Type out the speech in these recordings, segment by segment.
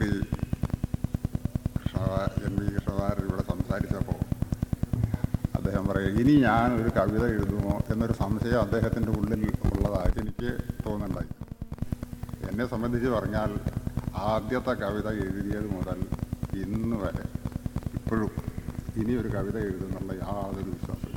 ശ്രീ ഷവാ N V Krishnakumaran ഇവിടെ സംസാരിച്ചപ്പോൾ അദ്ദേഹം പറയും ഇനി ഞാൻ ഒരു കവിത എഴുതുമോ എന്നൊരു സംശയം അദ്ദേഹത്തിൻ്റെ ഉള്ളിൽ ഉള്ളതായിട്ട് എനിക്ക് തോന്നുന്നുണ്ടായി എന്നെ സംബന്ധിച്ച് പറഞ്ഞാൽ ആദ്യത്തെ കവിത എഴുതിയത് മുതൽ ഇന്ന് വരെ ഇപ്പോഴും ഇനി ഒരു കവിത എഴുതുന്നുള്ള യാതൊരു വിശ്വാസമില്ല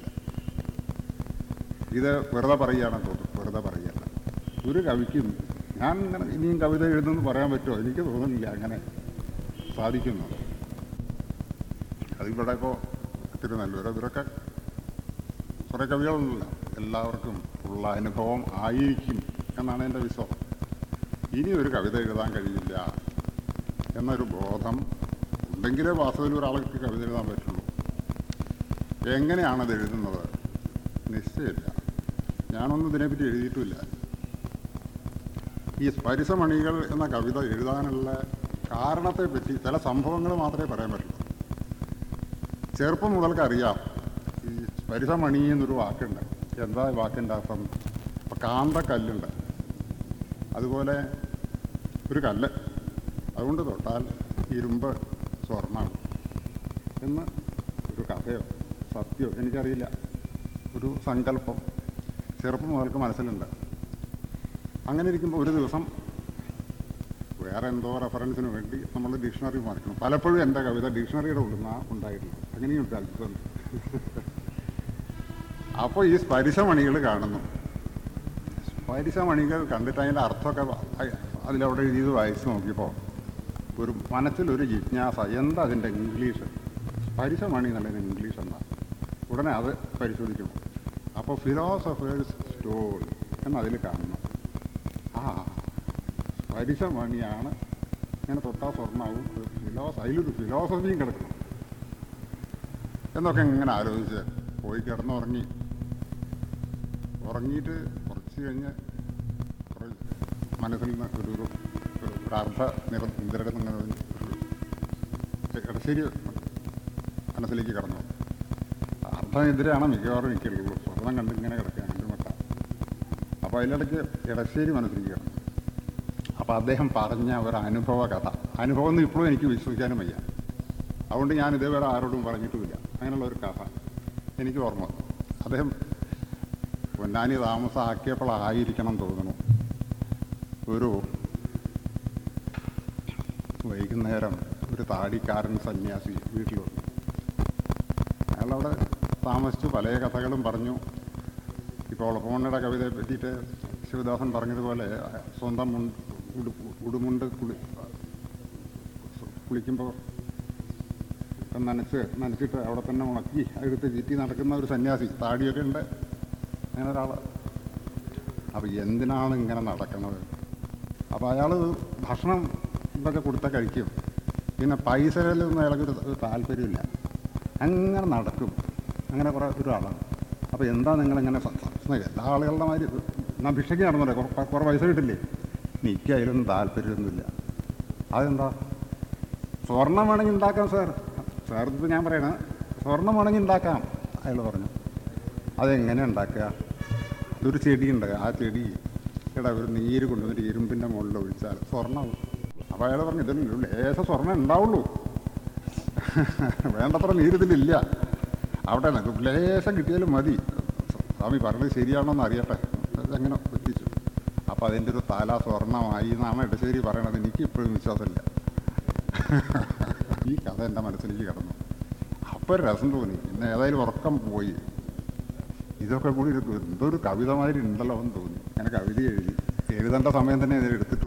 ഇത് വെറുതെ പറയുകയാണെന്ന് തോന്നുന്നു വെറുതെ പറയുകയല്ല ഒരു കവിക്കും ഞാൻ ഇങ്ങനെ ഇനിയും കവിത എഴുതുമെന്ന് പറയാൻ പറ്റുമോ എനിക്ക് തോന്നുന്നില്ല അങ്ങനെ സാധിക്കുന്നു അതിവിടെ ഇപ്പോൾ തിരുനെല്ലൂർ ഇവരൊക്കെ കുറേ കവികളുണ്ടല്ലോ എല്ലാവർക്കും ഉള്ള അനുഭവം ആയിരിക്കും എന്നാണ് എൻ്റെ വിശ്വാസം ഇനി ഒരു കവിത എഴുതാൻ കഴിയില്ല എന്നൊരു ബോധം ഉണ്ടെങ്കിലേ വാസ്തവത്തിൽ ഒരാൾക്ക് കവിത എഴുതാൻ പറ്റുള്ളൂ എങ്ങനെയാണത് എഴുതുന്നത് നിശ്ചയമില്ല ഞാനൊന്നും ഇതിനെപ്പറ്റി എഴുതിയിട്ടുമില്ല ഈ സ്പരിശമണികൾ എന്ന കവിത എഴുതാനുള്ള കാരണത്തെപ്പറ്റി ചില സംഭവങ്ങൾ മാത്രമേ പറയാൻ പറ്റുള്ളൂ ചെറുപ്പം മുതൽക്ക് അറിയാം ഈ സ്പരിശമണി എന്നൊരു വാക്കുണ്ട് എന്താ ഈ വാക്കിൻ്റെ അർത്ഥം ഇപ്പം കാന്തക്കല്ലുണ്ട് അതുപോലെ ഒരു കല്ല് അതുകൊണ്ട് തൊട്ടാൽ ഇരുമ്പ് സ്വർണ്ണം എന്ന് ഒരു കഥയോ സത്യമോ എനിക്കറിയില്ല ഒരു സങ്കല്പം ചെറുപ്പം മുതൽക്ക് മനസ്സിലുണ്ട് അങ്ങനെ ഇരിക്കുമ്പോൾ ഒരു ദിവസം വേറെ എന്തോ റെഫറൻസിന് വേണ്ടി നമ്മൾ ഡിക്ഷണറി മാറിക്കണം പലപ്പോഴും എൻ്റെ കവിത ഡിക്ഷണറിയുടെ ഉള്ളുന്ന ഉണ്ടായിട്ടുണ്ട് അങ്ങനെയുണ്ട് അത്ഭുതം അപ്പോൾ ഈ സ്പരിശമണികൾ കാണുന്നു സ്പരിശമണികൾ കണ്ടിട്ട് അതിൻ്റെ അർത്ഥമൊക്കെ വ- അ- അതിലവിടെ എഴുതിയത് വായിച്ച് നോക്കിയപ്പോൾ ഒരു മനസ്സിലൊരു ജിജ്ഞാസ എന്താ അതിൻ്റെ ഇംഗ്ലീഷ് സ്പരിശമണി എന്നുള്ളതിന് ഇംഗ്ലീഷ് എന്താ ഉടനെ അത് പരിശോധിക്കണം അപ്പോൾ ഫിലോസഫേഴ്സ് സ്റ്റോൾ എന്നതിൽ കാണുന്നു ആ പരിശമണിയാണ് ഇങ്ങനെ തൊട്ടാ സ്വർണ്ണാവും ഫിലോസ് അതിലൊരു ഫിലോസഫിയും കിടക്കണം എന്നൊക്കെ ഇങ്ങനെ ആലോചിച്ച് പോയി കിടന്നുറങ്ങി ഉറങ്ങിയിട്ട് കുറച്ച് കഴിഞ്ഞ് കുറേ മനസ്സിൽ നിന്ന് ഒരു ഒരു ഒരു ഒരു അർദ്ധ നിറ നിദ്രയുടെ ഇങ്ങനെ ഒരു ഒരു ഇടശ്ശേരി മനസ്സിലേക്ക് കടന്നു അർദ്ധനിദ്രയാണ് മിക്കവാറും എനിക്കുള്ളൂ സ്വപ്നം കണ്ട് ഇങ്ങനെ കിടക്കുക രണ്ട് മട്ട അപ്പോൾ അതിലിടയ്ക്ക് ഇടശ്ശേരി മനസ്സിലേക്ക് കടന്നു അപ്പോൾ അദ്ദേഹം പറഞ്ഞ ഒരു അനുഭവ കഥ അനുഭവം എന്ന് ഇപ്പോഴും എനിക്ക് വിശ്വസിക്കാനും വയ്യ അതുകൊണ്ട് ഞാൻ ഇതേവരെ ആരോടും പറഞ്ഞിട്ടുമില്ല അങ്ങനെയുള്ള ഒരു കഥ എനിക്ക് ഓർമ്മ വന്നു. അദ്ദേഹം പൊന്നാനി താമസമാക്കിയപ്പോഴായിരിക്കണം തോന്നുന്നു ഒരു വൈകുന്നേരം ഒരു താടിക്കാരൻ സന്യാസി വീട്ടിൽ വന്നു അയാളവിടെ താമസിച്ചു പല കഥകളും പറഞ്ഞു ഇപ്പോൾ ഒളപ്പമണ്ണയുടെ കവിതയെ പറ്റിയിട്ട് ശിവദാസൻ പറഞ്ഞതുപോലെ സ്വന്തം മുണ്ട് ഉടുപ്പ് ഉടുമുണ്ട് കുളി കുളിക്കുമ്പോൾ നനച്ച് നനച്ചിട്ട് അവിടെ തന്നെ ഉണക്കി എടുത്ത് ചുറ്റി നടക്കുന്ന ഒരു സന്യാസി താടിയൊക്കെ ഉണ്ട് അങ്ങനെ ഒരാൾ അപ്പോൾ എന്തിനാണ് ഇങ്ങനെ നടക്കുന്നത് അപ്പോൾ അയാൾ ഭക്ഷണം ഇതൊക്കെ കൊടുത്താൽ കഴിക്കും പിന്നെ പൈസയിലൊന്നും അയാൾക്ക് ഒരു ഒരു താല്പര്യമില്ല അങ്ങനെ നടക്കും അങ്ങനെ കുറേ ഒരാളാണ് അപ്പോൾ എന്താ നിങ്ങളിങ്ങനെ സ- സ- എല്ലാ ആളുകളുടെ മാതിരി എന്നാ ഭിക്ഷയ്ക്ക് നടന്നല്ലേ കുറേ കുറേ പൈസ കിട്ടില്ലേ എനിക്ക് അതിലൊന്നും താല്പര്യമൊന്നുമില്ല അതെന്താ സ്വർണം വേണമെങ്കിൽ ഉണ്ടാക്കാം സാർ സാർ ഇപ്പോൾ ഞാൻ പറയണ സ്വർണം വേണമെങ്കിൽ ഉണ്ടാക്കാം അയാൾ പറഞ്ഞു അതെങ്ങനെ ഉണ്ടാക്കുക ഇതൊരു ചെടിയുണ്ട് ആ ചെടി ഇവിടെ ഒരു നീര് കൊണ്ടുവന്നിട്ട് ഇരുമ്പിൻ്റെ മുകളിൽ ഒഴിച്ചാൽ സ്വർണ്ണമാവും അപ്പോൾ അയാൾ പറഞ്ഞു ഇതിൽ ലേശ സ്വർണ്ണം ഉണ്ടാവുള്ളൂ വേണ്ടത്ര നീര് ഇതിലില്ല അവിടെ നിനക്ക് ലേശം കിട്ടിയാലും മതി സ്വാമി പറഞ്ഞത് ശരിയാണോ എന്ന് അറിയട്ടെ അതെങ്ങനെ എത്തിച്ചു അപ്പോൾ അതിൻ്റെ ഒരു തല സ്വർണ്ണമായി എന്നാണ് ഇടശ്ശേരി പറയണത് എനിക്ക് ഇപ്പോഴും വിശ്വാസമില്ല ഈ കഥ എൻ്റെ മനസ്സിലേക്ക് കടന്നു അപ്പോൾ ഒരു രസം തോന്നി പിന്നെ ഏതായാലും ഉറക്കം പോയി ഇതൊക്കെ കൂടി ഒരു എന്തോ ഒരു കവിത മാതിരി ഉണ്ടല്ലോ എന്ന് തോന്നി അങ്ങനെ കവിത എഴുതി എഴുതേണ്ട സമയം തന്നെ ഇത് എടുത്തിട്ട്